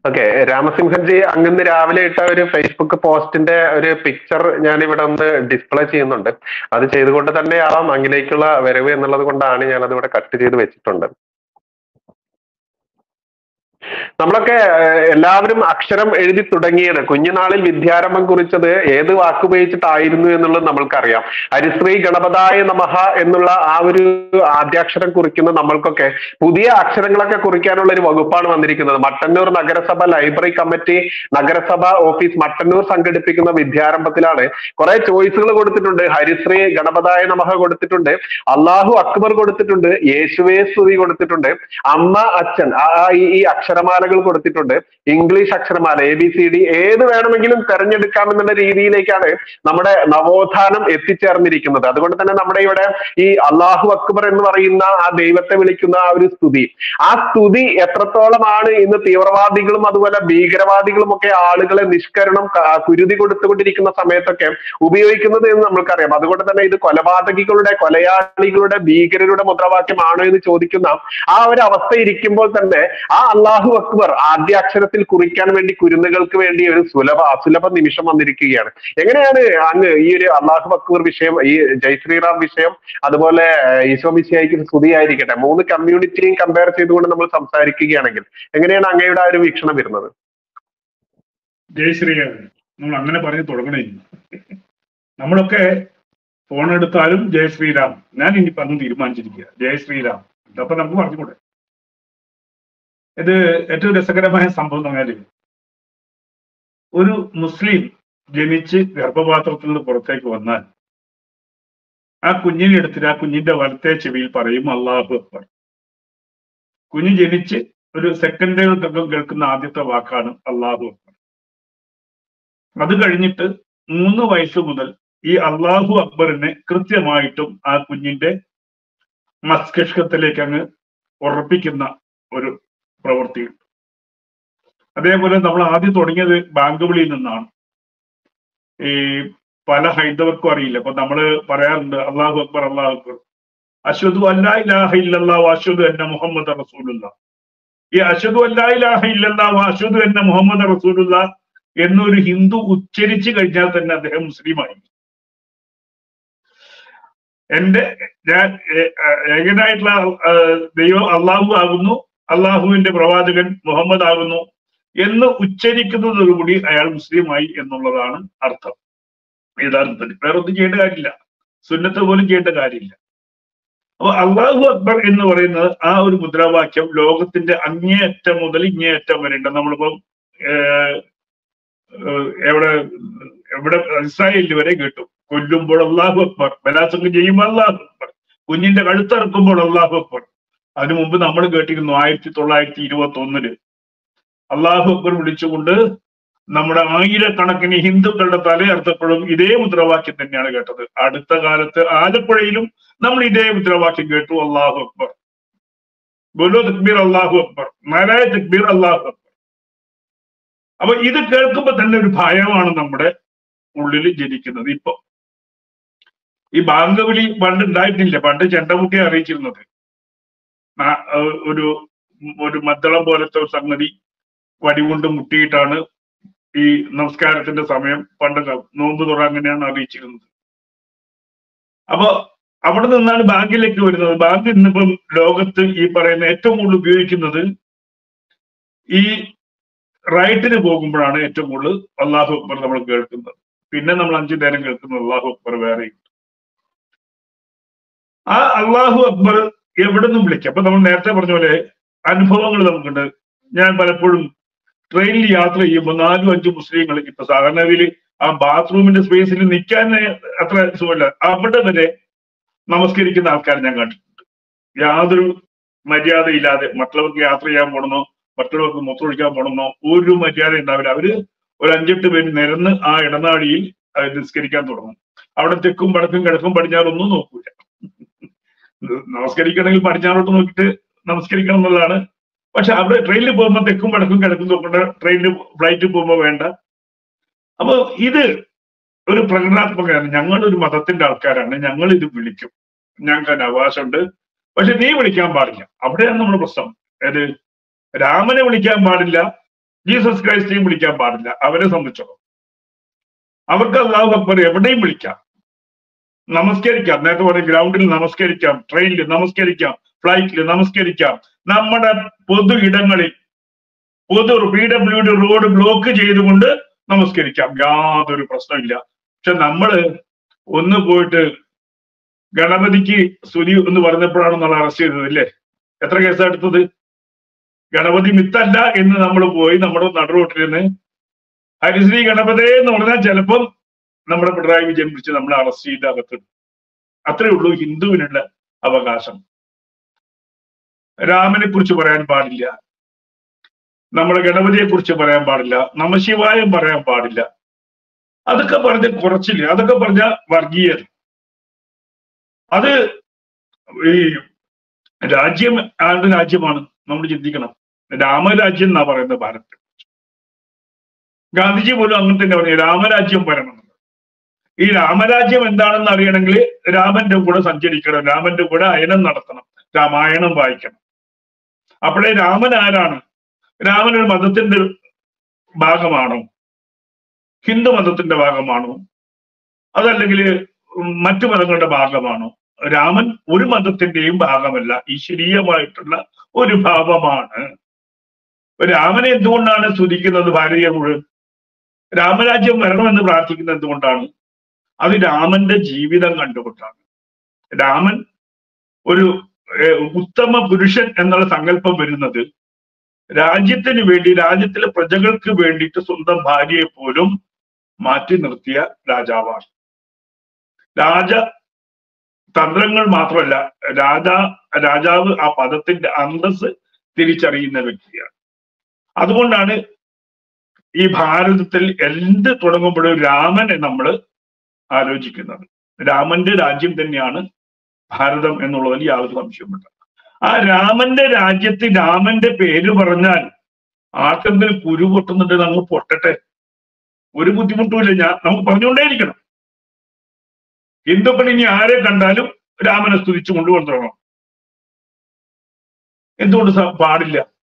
Okay രാമസിംഹൻജി അങ്ങിന്ന് രാവിലെ ഇട്ട ഒരു ഫേസ്ബുക്ക് പോസ്റ്റിന്റെ ഒരു പിക്ചർ ഞാൻ ഇവിടെ ഒന്ന് ഡിസ്പ്ലേ ചെയ്യുന്നുണ്ട് അത് ചെയ്തുകൊണ്ട് തന്നെയാവാം അങ്ങിലേക്കുള്ള വരവ് എന്നുള്ളത് കൊണ്ടാണ് ഞാൻ അത് ഇവിടെ കട്ട് ചെയ്ത് വെച്ചിട്ടുണ്ട് നമ്മളൊക്കെ ഏഹ്, എല്ലാവരും അക്ഷരം എഴുതി തുടങ്ങിയത് കുഞ്ഞുനാളിൽ വിദ്യാരംഭം കുറിച്ചത് ഏത് വാക്കുപയോഗിച്ചിട്ടായിരുന്നു എന്നുള്ളത് നമ്മൾക്കറിയാം ഹരിശ്രീ ഗണപതായ നമഃ എന്നുള്ള ആ ഒരു ആദ്യാക്ഷരം കുറിക്കുന്ന നമ്മൾക്കൊക്കെ പുതിയ അക്ഷരങ്ങളൊക്കെ കുറിക്കാനുള്ള ഒരു വകുപ്പാണ് വന്നിരിക്കുന്നത് മട്ടന്നൂർ നഗരസഭ ലൈബ്രറി കമ്മിറ്റി നഗരസഭ ഓഫീസ് മട്ടന്നൂർ സംഘടിപ്പിക്കുന്ന വിദ്യാരംഭത്തിലാണ് കുറെ ചോയ്സുകൾ കൊടുത്തിട്ടുണ്ട് ഹരിശ്രീ ഗണപതായ നമഃ കൊടുത്തിട്ടുണ്ട് അള്ളാഹു അക്ബർ കൊടുത്തിട്ടുണ്ട് യേശുവേ സ്തുതി കൊടുത്തിട്ടുണ്ട് അമ്മ അച്ഛൻ ആ ആ, ഈ ഈ അക്ഷരമാലകൾ കൊടുത്തിട്ടുണ്ട് ഇംഗ്ലീഷ് അക്ഷരമാല എ ബി സി ഡി ഏത് വേണമെങ്കിലും തെരഞ്ഞെടുക്കാം എന്നുള്ള രീതിയിലേക്കാണ് നമ്മുടെ നവോത്ഥാനം എത്തിച്ചേർന്നിരിക്കുന്നത് അതുകൊണ്ട് തന്നെ നമ്മുടെ ഇവിടെ ഈ അള്ളാഹു അക്ബർ എന്ന് പറയുന്ന ആ ദൈവത്തെ വിളിക്കുന്ന ആ ഒരു സ്തുതി ആ സ്തുതി എത്രത്തോളമാണ് ഇന്ന് തീവ്രവാദികളും അതുപോലെ ഭീകരവാദികളും ഒക്കെ ആളുകളെ നിഷ്കരണം ക- കുരുതി കൊടുത്തുകൊണ്ടിരിക്കുന്ന സമയത്തൊക്കെ ഉപയോഗിക്കുന്നത് എന്ന് നമ്മൾക്കറിയാം അതുകൊണ്ട് തന്നെ ഇത് കൊലപാതകികളുടെ കൊലയാളികളുടെ ഭീകരരുടെ മുദ്രാവാക്യമാണോ എന്ന് ചോദിക്കുന്ന ആ ഒരു അവസ്ഥ ഇരിക്കുമ്പോൾ തന്നെ ആ അള്ളാഹു അക്ബർ ആദ്യാക്ഷരത്തിൽ കുറിക്കാൻ വേണ്ടി കുരുന്നുകൾക്ക് വേണ്ടി ഒരു സുലഭ അസുലഭ നിമിഷം വന്നിരിക്കുകയാണ് എങ്ങനെയാണ് അങ്ങ് ഈ ഒരു അള്ളാഹു അക്ബർ വിഷയം ഈ ജയ് ശ്രീറാം വിഷയം അതുപോലെ ഏഹ്, ഈശോ മിശിയായിക്ക് സ്തുതിയായിരിക്കട്ടെ മൂന്ന് കമ്മ്യൂണിറ്റിയും കമ്പയർ ചെയ്തുകൊണ്ട് നമ്മൾ സംസാരിക്കുകയാണെങ്കിൽ എങ്ങനെയാണ് അങ്ങയുടെ ആ ഒരു വീക്ഷണം വരുന്നത് ജയ് ശ്രീരാം നമ്മൾ അങ്ങനെ പറഞ്ഞ് തുടങ്ങണേ ഇനി. നമ്മളൊക്കെ ഫോൺ എടുത്താലും ജയ് ശ്രീരാം ഞാൻ ഇനി പറഞ്ഞ് തീരുമാനിച്ചിരിക്കുക ജയ് ശ്രീരാം അപ്പൊ നമുക്ക് പറഞ്ഞുകൂടെ ഇത് ഏറ്റവും രസകരമായ സംഭവം എന്ന് പറഞ്ഞാല് ഒരു മുസ്ലിം ജനിച്ച് ഗർഭപാത്രത്തിൽ നിന്ന് പുറത്തേക്ക് വന്നാൽ ആ കുഞ്ഞിനെ എടുത്തിട്ട് ആ കുഞ്ഞിന്റെ വലത്തെ ചെവിയിൽ പറയും അള്ളാഹു അക്ബർ കുഞ്ഞ് ജനിച്ച് ഒരു സെക്കൻഡുകൾക്കൊക്കെ കേൾക്കുന്ന ആദ്യത്തെ വാക്കാണ് അള്ളാഹു അക്ബർ അത് കഴിഞ്ഞിട്ട് മൂന്ന് വയസ്സ് മുതൽ ഈ അള്ളാഹു അക്ബറിനെ കൃത്യമായിട്ടും ആ കുഞ്ഞിന്റെ മസ്തിഷ്കത്തിലേക്ക് അങ്ങ് ഉറപ്പിക്കുന്ന ഒരു പ്രവൃത്തിയുണ്ട് അതേപോലെ നമ്മൾ ആദ്യം തുടങ്ങിയത് ബാങ്ക് വിളിയിൽ നിന്നാണ് ഈ പല ഹൈന്ദവർക്കും അറിയില്ല അപ്പൊ നമ്മൾ പറയാറുണ്ട് അള്ളാഹു അക്ബർ അള്ളാഹു അക്ബർ അശ്വദു അല്ലാ ഇലാഹ ഇല്ലല്ലാ അശ്വദു എന്ന മുഹമ്മദ് റസൂലുള്ള ഈ അശ്വദു അല്ലാ ഇലാഹ ഇല്ലല്ലാ അശ്വദു എന്ന മുഹമ്മദ് റസൂലുള്ള എന്നൊരു ഹിന്ദു ഉച്ചരിച്ചു കഴിഞ്ഞാൽ തന്നെ അദ്ദേഹം മുസ്ലിമായി എന്റെ ഞാൻ ഏ- ഏ- ഏകനായിട്ടുള്ള ആ, ദൈവം അള്ളാഹു ആകുന്നു അള്ളാഹുവിന്റെ പ്രവാചകൻ മുഹമ്മദ് ആകുന്നു എന്ന് ഉച്ചരിക്കുന്നതോടുകൂടി അയാൾ മുസ്ലിമായി എന്നുള്ളതാണ് അർത്ഥം യഥാർത്ഥത്തിൽ വേറെ ഒന്നും ചെയ്യേണ്ട കാര്യമില്ല സുന്നത്ത് പോലും ചെയ്യേണ്ട കാര്യമില്ല അപ്പൊ അള്ളാഹു അക്ബർ എന്ന് പറയുന്നത് ആ ഒരു മുദ്രാവാക്യം ലോകത്തിന്റെ അങ്ങേയറ്റം മുതൽ ഇങ്ങേയറ്റം വരെ ഉണ്ട് നമ്മളിപ്പം ഏഹ്, ഏഹ്, എവിടെ എവിടെ ഇസ്രായേലിൽ വരെ കേട്ടു കൊല്ലുമ്പോൾ അള്ളാഹു അക്ബർ ബലാത്സംഗം ചെയ്യുമ്പോൾ അള്ളാഹു അക്ബർ കുഞ്ഞിന്റെ കഴുത്തറക്കുമ്പോൾ അള്ളാഹു അക്ബർ അതിനു മുമ്പ് നമ്മൾ കേട്ടിരുന്നു ആയിരത്തി തൊള്ളായിരത്തി ഇരുപത്തി ഒന്നില് അള്ളാഹു അക്ബർ വിളിച്ചുകൊണ്ട് നമ്മുടെ ആയിരക്കണക്കിന് ഹിന്ദുക്കളുടെ തലയർത്തപ്പോഴും ഇതേ മുദ്രാവാക്യം തന്നെയാണ് കേട്ടത് അടുത്ത കാലത്ത് ആലപ്പുഴയിലും നമ്മൾ ഇതേ മുദ്രാവാക്യം കേട്ടു അള്ളാഹു അക്ബർ ബോലോ തക്ബീർ അള്ളാഹു അക്ബർ നാരായ തക്ബീർ അള്ളാഹു അക്ബർ അപ്പൊ ഇത് കേൾക്കുമ്പോ തന്നെ ഒരു ഭയമാണ് നമ്മുടെ ഉള്ളിൽ ജനിക്കുന്നത് ഇപ്പൊ ഈ ബാങ്ക് വിളി പണ്ട് ഉണ്ടായിട്ടില്ല പണ്ട് ചെണ്ടമുട്ടിയെ അറിയിച്ചിരുന്നത് ആ, ഏഹ് ഒരു ഒരു മദ്ദളം പോലത്തെ ഒരു സംഗതി വടികൊണ്ട് മുട്ടിയിട്ടാണ് ഈ നമസ്കാരത്തിന്റെ സമയം പണ്ട് ക- നോമ്പ് തുറ അങ്ങനെയാണ് അറിയിച്ചിരുന്നത് അപ്പൊ അവിടെ നിന്നാണ് ബാങ്കിലേക്ക് വരുന്നത് ബാങ്ക് ഇന്നിപ്പം ലോകത്ത് ഈ പറയുന്ന ഏറ്റവും കൂടുതൽ ഉപയോഗിക്കുന്നത് ഈ റൈറ്റിന് പോകുമ്പോഴാണ് ഏറ്റവും കൂടുതൽ അള്ളാഹു അക്ബർ നമ്മൾ കേൾക്കുന്നത് പിന്നെ നമ്മൾ അഞ്ചു നേരം കേൾക്കുന്നത് അള്ളാഹു അക്ബർ വേറെയും ആ അള്ളാഹു അക്ബർ എവിടെ നിന്നും വിളിക്കാം അപ്പൊ നമ്മൾ നേരത്തെ പറഞ്ഞ പോലെ അനുഭവങ്ങൾ നമുക്കുണ്ട് ഞാൻ പലപ്പോഴും ട്രെയിനിൽ യാത്ര ചെയ്യുമ്പോൾ നാലും അഞ്ചും മുസ്ലിങ്ങൾ ഇപ്പൊ സാധാരണഗതിയിൽ ആ ബാത്റൂമിന്റെ സ്പേസിൽ നിൽക്കാൻ അത്ര സുഖമല്ല അവിടെ വരെ നമസ്കരിക്കുന്ന ആൾക്കാരെ ഞാൻ കണ്ടിട്ടുണ്ട് യാതൊരു മര്യാദയില്ലാതെ മറ്റുള്ളവർക്ക് യാത്ര ചെയ്യാൻ പോകണമെന്നോ മറ്റുള്ളവർക്ക് മൂത്രമൊഴിക്കാൻ പോകണമെന്നോ ഒരു മര്യാദ ഉണ്ടാവില്ല അവര് ഒരു അഞ്ചെട്ട് പേര് നിരന്ന് ആ ഇടനാഴിയിൽ അത് നിസ്കരിക്കാൻ തുടങ്ങും അവിടെ തെക്കും വടക്കും കിഴക്കും പടിഞ്ഞാറൊന്നും നോക്കൂല നമസ്കരിക്കണമെങ്കിൽ പടിഞ്ഞാറോട്ട് നോക്കിയിട്ട് നമസ്കരിക്കണം എന്നുള്ളതാണ് പക്ഷെ അവിടെ ട്രെയിനിൽ പോകുമ്പോൾ തെക്കും വടക്കും കിഴക്കും നോക്കേണ്ട ട്രെയിനിൽ ഫ്ലൈറ്റിൽ പോകുമ്പോൾ വേണ്ട അപ്പൊ ഇത് ഒരു പ്രകടനാത്മകമാണ് ഞങ്ങൾ ഒരു മതത്തിന്റെ ആൾക്കാരാണ് ഞങ്ങൾ ഇത് വിളിക്കും ഞങ്ങൾക്ക് അതിന് അവകാശമുണ്ട് പക്ഷെ നീ വിളിക്കാൻ പാടില്ല അവിടെയാണ് നമ്മുടെ പ്രശ്നം ഏത് രാമനെ വിളിക്കാൻ പാടില്ല ജീസസ് ക്രൈസ്റ്റിനെയും വിളിക്കാൻ പാടില്ല അവരെ സംബന്ധിച്ചോളം അവർക്ക് അള്ളാഹു അക്ബർ എവിടെയും വിളിക്കാം നമസ്കരിക്കാം നേരത്തെ പറഞ്ഞ ഗ്രൗണ്ടിൽ നമസ്കരിക്കാം ട്രെയിനിൽ നമസ്കരിക്കാം ഫ്ലൈറ്റിൽ നമസ്കരിക്കാം നമ്മുടെ പൊതു ഇടങ്ങളിൽ പൊതു P W D road block ചെയ്തുകൊണ്ട് നമസ്കരിക്കാം യാതൊരു പ്രശ്നമില്ല പക്ഷെ നമ്മള് ഒന്ന് പോയിട്ട് ഗണപതിക്ക് സ്തുതി എന്ന് പറഞ്ഞപ്പോഴാണ് നമ്മൾ അറസ്റ്റ് ചെയ്തത് അല്ലേ എത്ര കേസാണ് എടുത്തത് ഗണപതി മിത്തല്ല എന്ന് നമ്മൾ പോയി നമ്മുടെ നടുറോട്ടിൽ നിന്ന് ഹരിശ്രീ ഗണപതേ എന്ന് പറഞ്ഞാൽ ചിലപ്പം നമ്മുടെ പിണറായി വിജയൻ പിടിച്ച് നമ്മളെ അറസ്റ്റ് ചെയ്ത് അകത്തിടും അത്രേ ഉള്ളൂ ഹിന്ദുവിനുള്ള അവകാശം രാമനെ കുറിച്ച് പറയാൻ പാടില്ല നമ്മുടെ ഗണപതിയെ കുറിച്ച് പറയാൻ പാടില്ല നമശിവായം പറയാൻ പാടില്ല അതൊക്കെ പറഞ്ഞ കുറച്ചില്ല അതൊക്കെ പറഞ്ഞ വർഗീയത അത് ഈ രാജ്യം ആരുടെ രാജ്യമാണ് നമ്മൾ ചിന്തിക്കണം രാമരാജ്യം എന്നാ പറയുന്നത് ഭാരത് ഗാന്ധിജി പോലും അങ്ങനെ തന്നെ പറഞ്ഞു രാമരാജ്യം വരണം എന്നുള്ളത്. ഈ രാമരാജ്യം എന്താണെന്ന് അറിയണമെങ്കിൽ രാമന്റെ കൂടെ സഞ്ചരിക്കണം രാമന്റെ കൂടെ അയനം നടത്തണം രാമായണം വായിക്കണം അപ്പോഴേ രാമൻ ആരാണ് രാമൻ ഒരു മതത്തിന്റെ ഭാഗമാണോ ഹിന്ദു മതത്തിന്റെ ഭാഗമാണോ അതല്ലെങ്കിൽ മറ്റു മതങ്ങളുടെ ഭാഗമാണോ രാമൻ ഒരു മതത്തിന്റെയും ഭാഗമല്ല ഈശ്വരീയമായിട്ടുള്ള ഒരു ഭാവമാണ് ഇപ്പൊ രാമനെ എന്തുകൊണ്ടാണ് സ്തുതിക്കുന്നത് ഭാരതീയ മുഴുവൻ രാമരാജ്യം വരണമെന്ന് പ്രാർത്ഥിക്കുന്നത് എന്തുകൊണ്ടാണ് അത് രാമന്റെ ജീവിതം കണ്ടുകൊണ്ടാണ് രാമൻ ഒരു ഏർ, ഉത്തമ പുരുഷൻ എന്നുള്ള സങ്കല്പം വരുന്നത് രാജ്യത്തിന് വേണ്ടി രാജ്യത്തിലെ പ്രജകൾക്ക് വേണ്ടിയിട്ട് സ്വന്തം ഭാര്യയെ പോലും മാറ്റി നിർത്തിയ രാജാവാണ് രാജ തന്ത്രങ്ങൾ മാത്രമല്ല രാജാ രാജാവ് ആ പദത്തിന്റെ അന്തസ് തിരിച്ചറിയുന്ന വ്യക്തിയാണ് അതുകൊണ്ടാണ് ഈ ഭാരതത്തിൽ എന്ത് തുടങ്ങുമ്പോഴും രാമനെ നമ്മൾ ആലോചിക്കുന്നത് രാമന്റെ രാജ്യം തന്നെയാണ് ഭാരതം എന്നുള്ളതിൽ യാതൊരു സംശയവുമില്ല ആ രാമന്റെ രാജ്യത്ത് രാമന്റെ പേര് പറഞ്ഞാൽ ആർക്കെങ്കിലും കുരു പൊട്ടുന്നുണ്ട് അങ്ങ് പൊട്ടട്ടെ ഒരു ബുദ്ധിമുട്ടുമില്ല ഞാൻ നമുക്ക് പറഞ്ഞുകൊണ്ടേയിരിക്കണം ഹിന്ദുക്കൾ ഇനി ആരെ കണ്ടാലും രാമനെ സ്തുതിച്ചു കൊണ്ടുവന്നിടണം എന്തുകൊണ്ട് സ- പാടില്ല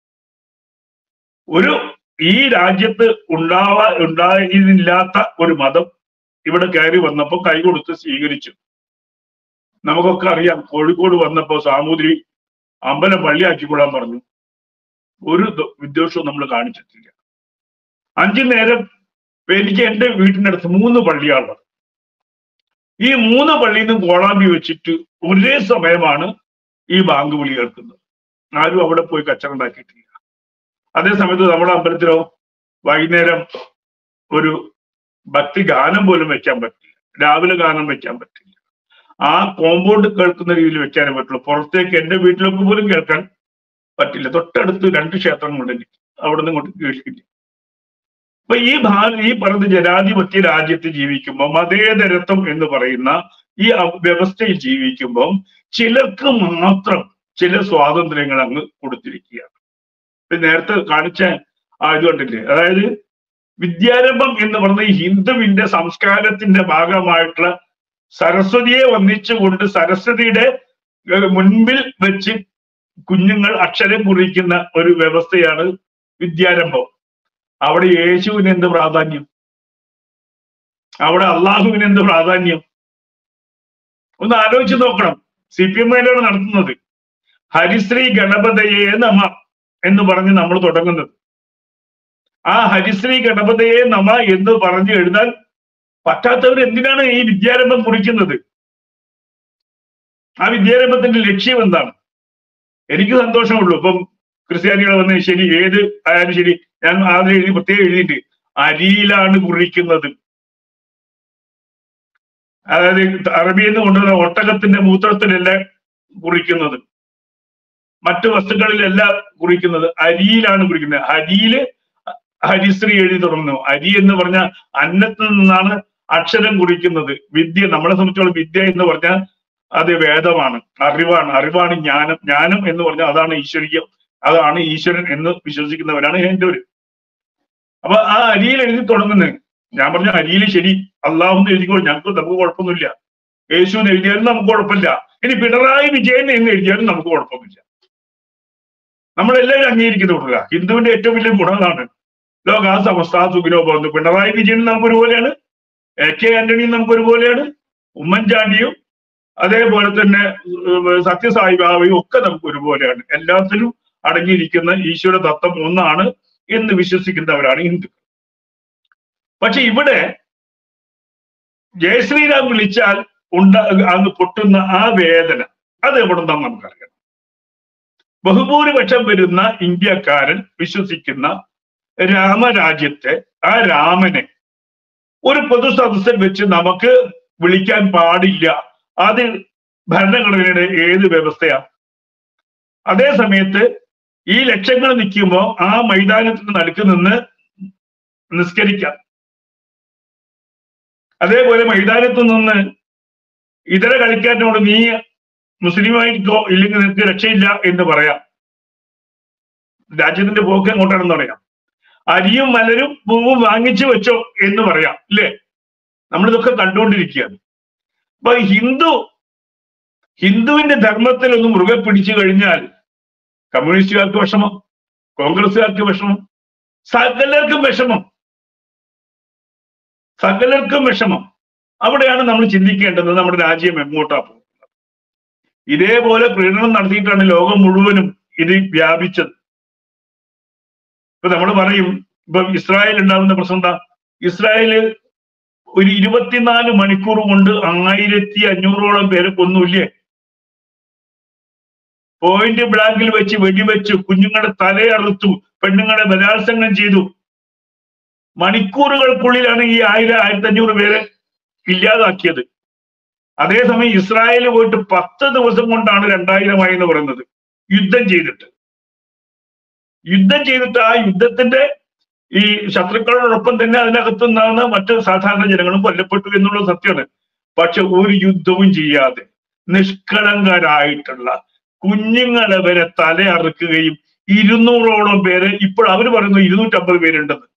ഒരു ഈ രാജ്യത്ത് ഉണ്ടാവാ ഉണ്ടായിരുന്നില്ലാത്ത ഒരു മതം ഇവിടെ കയറി വന്നപ്പോ കൈകൊടുത്ത് സ്വീകരിച്ചു നമുക്കൊക്കെ അറിയാം കോഴിക്കോട് വന്നപ്പോ സാമൂതിരി അമ്പലം പള്ളിയാക്കിക്കൊള്ളാൻ പറഞ്ഞു ഒരു ദ- വിദ്വേഷവും നമ്മൾ കാണിച്ചിട്ടില്ല അഞ്ചു നേരം എനിക്ക് എന്റെ വീടിന്റെ അടുത്ത് മൂന്ന് പള്ളിയാണുള്ളത് ഈ മൂന്ന് പള്ളിയിൽ നിന്നും കോളാമ്പി വെച്ചിട്ട് ഒരേ സമയമാണ് ഈ ബാങ്ക് വിളി കേൾക്കുന്നത് ആരും അവിടെ പോയി കച്ചറ ഉണ്ടാക്കിയിട്ടില്ല അതേ സമയത്ത് നമ്മുടെ അമ്പലത്തിലോ വൈകുന്നേരം ഒരു ഭക്തി ഗാനം പോലും വെക്കാൻ പറ്റില്ല രാവിലെ ഗാനം വെക്കാൻ പറ്റില്ല ആ കോമ്പൗണ്ട് കേൾക്കുന്ന രീതിയിൽ വെക്കാനേ പറ്റുള്ളൂ പുറത്തേക്ക് എന്റെ വീട്ടിലേക്ക് പോലും കേൾക്കാൻ പറ്റില്ല തൊട്ടടുത്ത് രണ്ട് ക്ഷേത്രങ്ങളുണ്ട് എനിക്ക് അവിടെ നിന്ന് ഇങ്ങോട്ട് കേൾക്കില്ല അപ്പൊ ഈ ഭാര ഈ പറഞ്ഞ ജനാധിപത്യ രാജ്യത്ത് ജീവിക്കുമ്പോൾ മതേതരത്വം എന്ന് പറയുന്ന ഈ അവ- വ്യവസ്ഥയിൽ ജീവിക്കുമ്പോൾ ചിലർക്ക് മാത്രം ചില സ്വാതന്ത്ര്യങ്ങൾ അങ്ങ് കൊടുത്തിരിക്കുകയാണ് ഇപ്പൊ നേരത്തെ കാണിച്ച ആ ഇത് കണ്ടില്ലേ അതായത് വിദ്യാരംഭം എന്ന് പറഞ്ഞ ഈ ഹിന്ദുവിന്റെ സംസ്കാരത്തിന്റെ ഭാഗമായിട്ടുള്ള സരസ്വതിയെ വന്നിച്ചുകൊണ്ട് സരസ്വതിയുടെ ഏർ മുൻപിൽ വെച്ച് കുഞ്ഞുങ്ങൾ അക്ഷരം കുറിക്കുന്ന ഒരു വ്യവസ്ഥയാണ് വിദ്യാരംഭം അവിടെ യേശുവിന് എന്ത് പ്രാധാന്യം അവിടെ അള്ളാഹുവിന് എന്ത് പ്രാധാന്യം ഒന്ന് ആലോചിച്ച് നോക്കണം സി പി എം ഐയിലാണ് നടത്തുന്നത് ഹരിശ്രീ ഗണപതയെ നമ എന്ന് പറഞ്ഞ് നമ്മൾ തുടങ്ങുന്നത് ആ ഹരിശ്രീ ഗണപതയെ നമ എന്ന് പറഞ്ഞ് എഴുതാൻ പറ്റാത്തവർ എന്തിനാണ് ഈ വിദ്യാരംഭം കുറിക്കുന്നത് ആ വിദ്യാരംഭത്തിന്റെ ലക്ഷ്യം എന്താണ് എനിക്ക് സന്തോഷമുള്ളൂ ഇപ്പം ക്രിസ്ത്യാനികൾ വന്ന് ശരി ഏത് ആയാലും ശരി ഞാൻ ആദ്യം എഴുതി പ്രത്യേകം എഴുതിയിട്ട് അരിയിലാണ് കുറിക്കുന്നത് അതായത് അറബിയിൽ നിന്ന് കൊണ്ടുവന്ന ഒട്ടകത്തിന്റെ മൂത്രത്തിലല്ല കുറിക്കുന്നത് മറ്റു വസ്തുക്കളിലല്ല കുറിക്കുന്നത് അരിയിലാണ് കുറിക്കുന്നത് അരിയില് ഹരിശ്രീ എഴുതി തുടങ്ങുന്നു അരി എന്ന് പറഞ്ഞ അന്നത്തിൽ നിന്നാണ് അക്ഷരം കുറിക്കുന്നത് വിദ്യ നമ്മളെ സംബന്ധിച്ചോളം വിദ്യ എന്ന് പറഞ്ഞാൽ അത് വേദമാണ് അറിവാണ് അറിവാണ് ജ്ഞാനം ജ്ഞാനം എന്ന് പറഞ്ഞാൽ അതാണ് ഈശ്വരീയം അതാണ് ഈശ്വരൻ എന്ന് വിശ്വസിക്കുന്നവരാണ് ഹിന്ദുര് അപ്പൊ ആ അരിയിൽ എഴുതി തുടങ്ങുന്നത് ഞാൻ പറഞ്ഞ അരിയിൽ ശരി അള്ളാഹു എന്ന് എഴുതിക്കോ ഞങ്ങൾക്ക് നമുക്ക് കുഴപ്പമൊന്നുമില്ല യേശു എന്ന് എഴുതിയാലും നമുക്ക് കുഴപ്പമില്ല ഇനി പിണറായി വിജയൻ എന്ന് എഴുതിയാലും നമുക്ക് കുഴപ്പമില്ല നമ്മളെല്ലാവരും അംഗീകരിക്കുന്ന കൊടുക്കുക ഹിന്ദുവിന്റെ ഏറ്റവും വലിയ ഗുണം അതാണ് ലോക സമസ്ത സുഖിനോ പോകുന്നു പിണറായി വിജയനും നമുക്ക് ഒരുപോലെയാണ് എ കെ ആന്റണിയും നമുക്ക് ഒരുപോലെയാണ് ഉമ്മൻചാണ്ടിയും അതേപോലെ തന്നെ ഉം, സത്യസായി ബാബയും ഒക്കെ നമുക്ക് ഒരുപോലെയാണ് എല്ലാത്തിലും അടങ്ങിയിരിക്കുന്ന ഈശ്വര തത്വം ഒന്നാണ് എന്ന് വിശ്വസിക്കുന്നവരാണ് ഹിന്ദുക്കൾ പക്ഷെ ഇവിടെ ജയശ്രീരാം വിളിച്ചാൽ ഉണ്ട അങ്ങ് പൊട്ടുന്ന ആ വേദന അത് എവിടെ നിന്നാണ് നമുക്കറിയാം ബഹുഭൂരിപക്ഷം വരുന്ന ഇന്ത്യക്കാരൻ വിശ്വസിക്കുന്ന രാമരാജ്യത്തെ ആ രാമനെ ഒരു പൊതു സദസ്സിൽ വെച്ച് നമുക്ക് വിളിക്കാൻ പാടില്ല അത് ഭരണഘടനയുടെ ഏത് വ്യവസ്ഥയാ അതേ സമയത്ത് ഈ ലക്ഷങ്ങൾ നിൽക്കുമ്പോ ആ മൈതാനത്തിന് നടുക്ക് നിന്ന് നിസ്കരിക്കാം അതേപോലെ മൈതാനത്ത് നിന്ന് ഇതര കളിക്കാരനോട് നീ മുസ്ലിമായിട്ടോ ഇല്ലെങ്കിൽ നിനക്ക് രക്ഷയില്ല എന്ന് പറയാം രാജ്യത്തിന്റെ പോക്ക് എങ്ങോട്ടാണെന്ന് പറയാം അരിയും മലരും പൂവും വാങ്ങിച്ചു വെച്ചോ എന്ന് പറയാം ഇല്ലേ നമ്മളിതൊക്കെ കണ്ടുകൊണ്ടിരിക്കുകയാണ് അപ്പൊ ഹിന്ദു ഹിന്ദുവിന്റെ ധർമ്മത്തിൽ ഒന്ന് മുറുകെ പിടിച്ചു കഴിഞ്ഞാൽ കമ്മ്യൂണിസ്റ്റുകാർക്ക് വിഷമം കോൺഗ്രസ്സുകാർക്ക് വിഷമം സകലർക്കും വിഷമം സകലർക്കും വിഷമം അവിടെയാണ് നമ്മൾ ചിന്തിക്കേണ്ടത് നമ്മുടെ രാജ്യം എങ്ങോട്ടാ പോകുന്നത് ഇതേപോലെ പ്രീണനം നടത്തിയിട്ടാണ് ലോകം മുഴുവനും ഇത് വ്യാപിച്ചത് ഇപ്പൊ നമ്മൾ പറയും ഇപ്പൊ ഇസ്രായേൽ ഉണ്ടാകുന്ന പ്രശ്നം എന്താ ഇസ്രായേല് ഒരു ഇരുപത്തിനാല് മണിക്കൂർ കൊണ്ട് ആയിരത്തി അഞ്ഞൂറോളം പേരെ കൊന്നൂല്ലേ പോയിന്റ് ബ്ലാങ്കിൽ വെച്ച് വെടിവെച്ചു കുഞ്ഞുങ്ങളുടെ തലയറുത്തു പെണ്ണുങ്ങളെ ബലാത്സംഗം ചെയ്തു മണിക്കൂറുകൾക്കുള്ളിലാണ് ഈ ആയിരം ആയിരത്തി അഞ്ഞൂറ് പേരെ ഇല്ലാതാക്കിയത് അതേസമയം ഇസ്രായേൽ പോയിട്ട് പത്ത് ദിവസം കൊണ്ടാണ് രണ്ടായിരമായി എന്ന് പറയുന്നത് യുദ്ധം ചെയ്തിട്ട് യുദ്ധം ചെയ്തിട്ട് ആ യുദ്ധത്തിന്റെ ഈ ശത്രുക്കളോടൊപ്പം തന്നെ അതിനകത്ത് നിന്നാണ് മറ്റ് സാധാരണ ജനങ്ങളും കൊല്ലപ്പെട്ടു എന്നുള്ളത് സത്യമാണ് പക്ഷെ ഒരു യുദ്ധവും ചെയ്യാതെ നിഷ്കളങ്കരായിട്ടുള്ള കുഞ്ഞുങ്ങളെ വരെ തലയറുക്കുകയും ഇരുന്നൂറോളം പേര് ഇപ്പോൾ അവർ പറയുന്നു ഇരുന്നൂറ്റമ്പത് പേരുണ്ടെന്ന്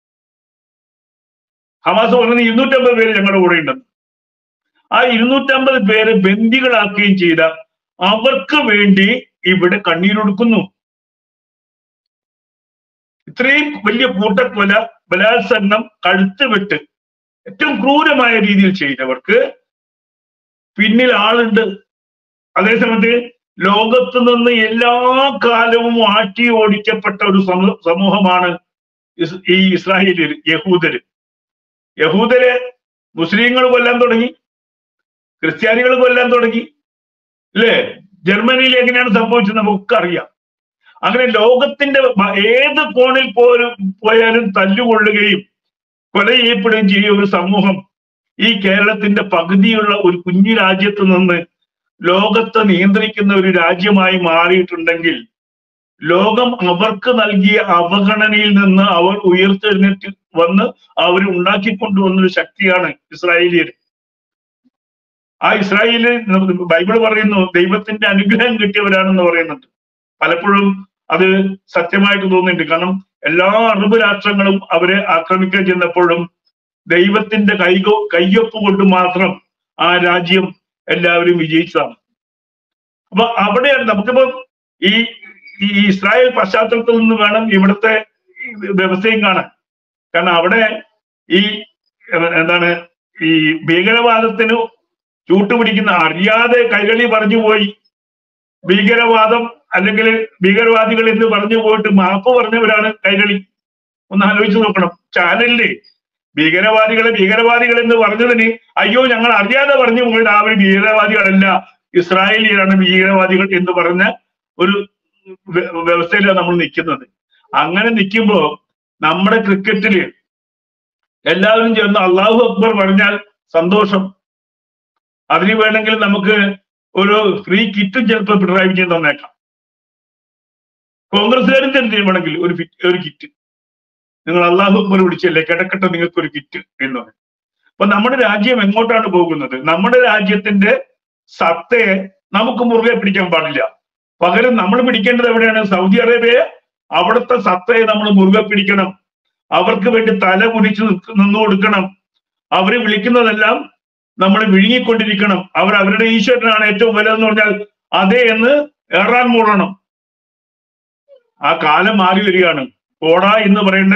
ഹമാസ് പറയുന്നത് ഇരുന്നൂറ്റമ്പത് പേര് ഞങ്ങളുടെ കൂടെ ഉണ്ടെന്ന് ആ ഇരുന്നൂറ്റമ്പത് പേരെ ബന്ദികളാക്കുകയും ചെയ്ത അവർക്ക് വേണ്ടി ഇവിടെ കണ്ണീരൊടുക്കുന്നു ഇത്രയും വലിയ കൂട്ടക്കൊല ബലാത്സംഗം കഴുത്ത് വെട്ട് ഏറ്റവും ക്രൂരമായ രീതിയിൽ ചെയ്തവർക്ക് പിന്നിൽ ആളുണ്ട് അതേസമയത്ത് ലോകത്ത് നിന്ന് എല്ലാ കാലവും ആട്ടി ഓടിക്കപ്പെട്ട ഒരു സമൂ- സമൂഹമാണ് ഇസ്- ഈ ഇസ്രായേലിൽ യഹൂദര് യഹൂദര് മുസ്ലിങ്ങൾ കൊല്ലാൻ തുടങ്ങി ക്രിസ്ത്യാനികൾ കൊല്ലാൻ തുടങ്ങി അല്ലേ ജർമ്മനിയിൽ എങ്ങനെയാണ് സംഭവിച്ചത് നമുക്കൊക്കെ അറിയാം അങ്ങനെ ലോകത്തിന്റെ മ- ഏത് കോണിൽ പോലും പോയാലും തല്ലുകൊള്ളുകയും കൊല ചെയ്യപ്പെടുകയും ചെയ്യുന്ന ഒരു സമൂഹം ഈ കേരളത്തിന്റെ പകുതിയുള്ള ഒരു കുഞ്ഞു രാജ്യത്ത് നിന്ന് ലോകത്തെ നിയന്ത്രിക്കുന്ന ഒരു രാജ്യമായി മാറിയിട്ടുണ്ടെങ്കിൽ ലോകം അവർക്ക് നൽകിയ അവഗണനയിൽ നിന്ന് അവർ ഉയർത്തെഴുന്നേറ്റ് വന്ന് അവർ ഉണ്ടാക്കിക്കൊണ്ടുവന്ന ഒരു ശക്തിയാണ് ഇസ്രായേലിയർ ആ ഇസ്രായേല് ബൈബിൾ പറയുന്നു ദൈവത്തിന്റെ അനുഗ്രഹം കിട്ടിയവരാണെന്ന് പറയുന്നുണ്ട് പലപ്പോഴും അത് സത്യമായിട്ട് തോന്നുന്നുണ്ട് കാരണം എല്ലാ അറബ് രാഷ്ട്രങ്ങളും അവരെ ആക്രമിക്കാൻ ചെന്നപ്പോഴും ദൈവത്തിന്റെ കൈകോ കയ്യൊപ്പ് കൊണ്ട് മാത്രം ആ രാജ്യം എല്ലാവരും വിജയിച്ചതാണ് അപ്പൊ അവിടെയാണ് നമുക്കിപ്പോ ഈ ഈ ഇസ്രായേൽ പശ്ചാത്തലത്തിൽ നിന്ന് വേണം ഇവിടുത്തെ ഈ വ്യവസ്ഥയും കാണാൻ കാരണം അവിടെ ഈ എ- എന്താണ് ഈ ഭീകരവാദത്തിന് ചൂട്ടുപിടിക്കുന്ന അറിയാതെ കൈകളി പറഞ്ഞു പോയി ഭീകരവാദം അല്ലെങ്കിൽ ഭീകരവാദികൾ എന്ന് പറഞ്ഞു പോയിട്ട് മാപ്പ് പറഞ്ഞവരാണ് കൈകളി ഒന്ന് ആലോചിച്ച് നോക്കണം ചാനലില് ഭീകരവാദികളെ ഭീകരവാദികൾ എന്ന് പറഞ്ഞതിന് അയ്യോ ഞങ്ങൾ അറിയാതെ പറഞ്ഞു പോയിട്ട് ആ ഒരു ഭീകരവാദികളല്ല ഇസ്രായേലിയരാണ് ഭീകരവാദികൾ എന്ന് പറഞ്ഞ ഒരു വ്യ- വ്യവസ്ഥയിലാണ് നമ്മൾ നിൽക്കുന്നത് അങ്ങനെ നിൽക്കുമ്പോ നമ്മുടെ ക്രിക്കറ്റില് എല്ലാവരും ചേർന്ന് അള്ളാഹു അക്ബർ പറഞ്ഞാൽ സന്തോഷം അതിന് വേണമെങ്കിൽ നമുക്ക് ഒരു ഫ്രീ കിറ്റും ചിലപ്പോൾ പിണറായി വിജയൻ തന്നേക്കാം കോൺഗ്രസ്സുകാരും തന്നെ ചെയ്യണമെങ്കിൽ ഒരു ഫിറ്റ് ഒരു കിറ്റ് നിങ്ങൾ അള്ളാഹു അക്ബർ വിളിച്ചല്ലേ കിടക്കട്ടെ നിങ്ങൾക്ക് ഒരു കിറ്റ് എന്ന് പറയും അപ്പൊ നമ്മുടെ രാജ്യം എങ്ങോട്ടാണ് പോകുന്നത് നമ്മുടെ രാജ്യത്തിന്റെ സത്തയെ നമുക്ക് മുറുകെ പിടിക്കാൻ പാടില്ല പകരം നമ്മൾ പിടിക്കേണ്ടത് എവിടെയാണ് സൗദി അറേബ്യ അവിടുത്തെ സത്തയെ നമ്മൾ മുറുകെ പിടിക്കണം അവർക്ക് വേണ്ടി തല കുനിച്ചു നിൽക്ക- നിന്നു കൊടുക്കണം അവരെ വിളിക്കുന്നതെല്ലാം നമ്മൾ വിഴുങ്ങിക്കൊണ്ടിരിക്കണം അവർ അവരുടെ ഈശ്വരനാണ് ഏറ്റവും വലുതെന്ന് പറഞ്ഞാൽ അതേ എന്ന് ഏറാൻ മൂടണം ആ കാലം മാറി വരികയാണ് കോട എന്ന് പറയേണ്ട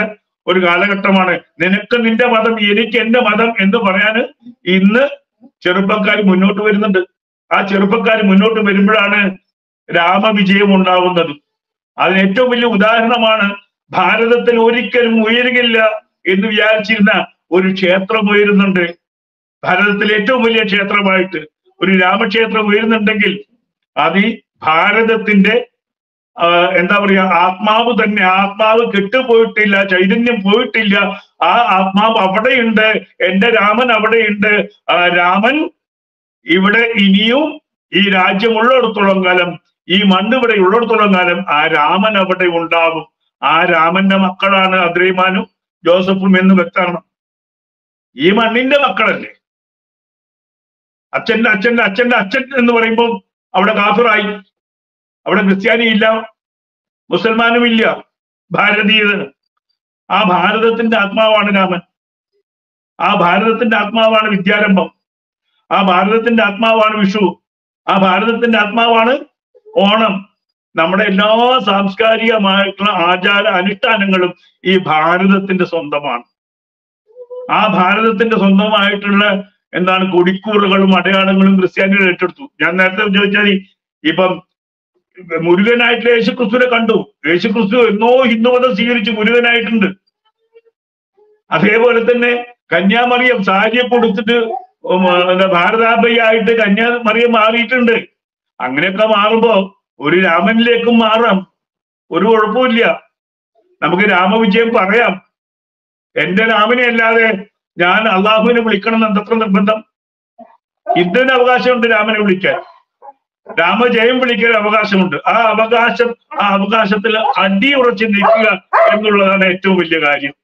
ഒരു കാലഘട്ടമാണ് നിനക്ക് നിന്റെ മതം എനിക്ക് എന്റെ മതം എന്ന് പറയാന് ഇന്ന് ചെറുപ്പക്കാർ മുന്നോട്ട് വരുന്നുണ്ട് ആ ചെറുപ്പക്കാർ മുന്നോട്ട് വരുമ്പോഴാണ് രാമവിജയം ഉണ്ടാവുന്നത് അതിന് ഏറ്റവും വലിയ ഉദാഹരണമാണ് ഭാരതത്തിൽ ഒരിക്കലും ഉയരുകയില്ല എന്ന് വിചാരിച്ചിരുന്ന ഒരു ക്ഷേത്രം ഉയരുന്നുണ്ട് ഭാരതത്തിൽ ഏറ്റവും വലിയ ക്ഷേത്രമായിട്ട് ഒരു രാമക്ഷേത്രം ഉയരുന്നുണ്ടെങ്കിൽ അത് ഈ ഭാരതത്തിന്റെ ആ, എന്താ പറയാ ആത്മാവ് തന്നെ ആത്മാവ് കെട്ടുപോയിട്ടില്ല ചൈതന്യം പോയിട്ടില്ല ആ ആത്മാവ് അവിടെയുണ്ട് എന്റെ രാമൻ അവിടെയുണ്ട് ആ രാമൻ ഇവിടെ ഇനിയും ഈ രാജ്യം ഉള്ളിടത്തോളം കാലം ഈ മണ്ണ് ഇവിടെ ഉള്ളിടത്തോളം കാലം ആ രാമൻ അവിടെ ഉണ്ടാകും ആ രാമന്റെ മക്കളാണ് അദ്രൈമാനും ജോസഫും എന്ന് വ്യക്തമാണ് ഈ മണ്ണിന്റെ മക്കളല്ലേ അച്ഛന്റെ അച്ഛന്റെ അച്ഛന്റെ അച്ഛൻ എന്ന് പറയുമ്പോൾ അവിടെ കാഫിറായി അവിടെ ക്രിസ്ത്യാനി ഇല്ല മുസൽമാനും ഇല്ല ഭാരതീയത ആ ഭാരതത്തിന്റെ ആത്മാവാണ് രാമൻ ആ ഭാരതത്തിന്റെ ആത്മാവാണ് വിദ്യാരംഭം ആ ഭാരതത്തിന്റെ ആത്മാവാണ് വിഷു ആ ഭാരതത്തിന്റെ ആത്മാവാണ് ഓണം നമ്മുടെ എല്ലാ സാംസ്കാരികമായിട്ടുള്ള ആചാര അനുഷ്ഠാനങ്ങളും ഈ ഭാരതത്തിന്റെ സ്വന്തമാണ് ആ ഭാരതത്തിന്റെ സ്വന്തമായിട്ടുള്ള എന്താണ് കൊടിക്കൂറുകളും അടയാളങ്ങളും ക്രിസ്ത്യാനികൾ ഏറ്റെടുത്തു ഞാൻ നേരത്തെ ചോദിച്ചാൽ ഇപ്പം മുരുകനായിട്ടുള്ള യേശുക്രിസ്തുവിനെ കണ്ടു യേശുക്രിസ്തു എന്നോ ഹിന്ദുമതം സ്വീകരിച്ച് മുരുകനായിട്ടുണ്ട് അതേപോലെ തന്നെ കന്യാമറിയം സാരിയൊക്കെ കൊടുത്തിട്ട് ഉം, എന്താ ഭാരതാംബയായിട്ട് കന്യാമറിയം മാറിയിട്ടുണ്ട് അങ്ങനെയൊക്കെ മാറുമ്പോ ഒരു രാമനിലേക്കും മാറാം ഒരു കുഴപ്പമില്ല നമുക്ക് രാമവിജയം പറയാം എന്റെ രാമനെ അല്ലാതെ ഞാൻ അള്ളാഹുവിനെ വിളിക്കണം എന്ന് എന്തത്ര നിർബന്ധം ഇന്ദ്രന് അവകാശമുണ്ട് രാമനെ വിളിക്കാൻ രാമജയം വിളിക്കാൻ അവകാശമുണ്ട് ആ അവകാശം ആ അവകാശത്തിൽ അടിയുറച്ച് നിൽക്കുക എന്നുള്ളതാണ് ഏറ്റവും വലിയ കാര്യം